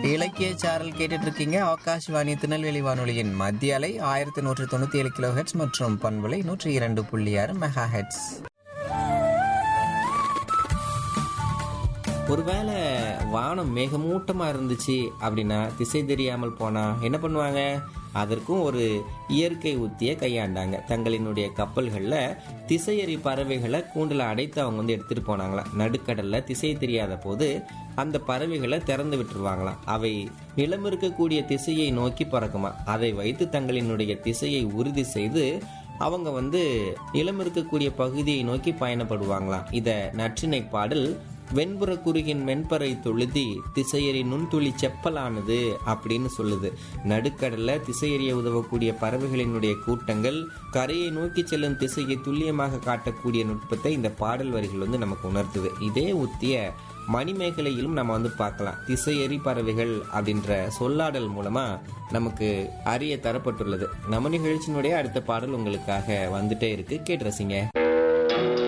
இலக்கிய சாரல் கேட்டுட்டு இருக்கீங்க ஆகாஷ்வாணி திருநெல்வேலி வானொலியின் மத்திய அலை ஆயிரத்தி நூற்றி தொண்ணூத்தி ஏழு கிலோ ஹெட்ஸ் மற்றும் பண்பலை நூற்றி இரண்டு புள்ளி ஆறு மெகா ஹெட்ஸ் ஒருவேளை வானம் மேகமூட்டமா இருந்துச்சு அப்படின்னா திசை தெரியாமல் போனா என்ன பண்ணுவாங்க அதற்கும் ஒரு இயற்கை உத்தியை கையாண்டாங்க தங்களினுடைய கப்பல்கள்ல திசையறி பறவைகளை கூண்டுல அடைத்து அவங்க வந்து எடுத்துட்டு போனாங்களாம் நடுக்கடல்ல திசை தெரியாத போது அந்த பறவைகளை திறந்து விட்டுருவாங்களாம் அவை நிலம் இருக்கக்கூடிய திசையை நோக்கி பறக்குமா அதை வைத்து தங்களினுடைய திசையை உறுதி செய்து அவங்க வந்து நிலம் இருக்கக்கூடிய பகுதியை நோக்கி பயணப்படுவாங்களாம் இத நற்றினை பாடல் வெண்புற குறுகின் மென்பறை தொழுதி திசையறி நுண்துளி செப்பலானது அப்படின்னு சொல்லுது நடுக்கடல்ல திசையறிய உதவக்கூடிய பறவைகளினுடைய கூட்டங்கள் கரையை நோக்கி செல்லும் திசையை துல்லியமாக காட்டக்கூடிய நுட்பத்தை இந்த பாடல் வரிகள் வந்து நமக்கு உணர்த்துது இதே உத்திய மணிமேகலையிலும் நம்ம வந்து பார்க்கலாம் திசையறி பறவைகள் அப்படின்ற சொல்லாடல் மூலமா நமக்கு அறிய தரப்பட்டுள்ளது நம்ம நிகழ்ச்சியினுடைய அடுத்த பாடல் உங்களுக்காக வந்துட்டே இருக்கு கேட்டு ரசிங்க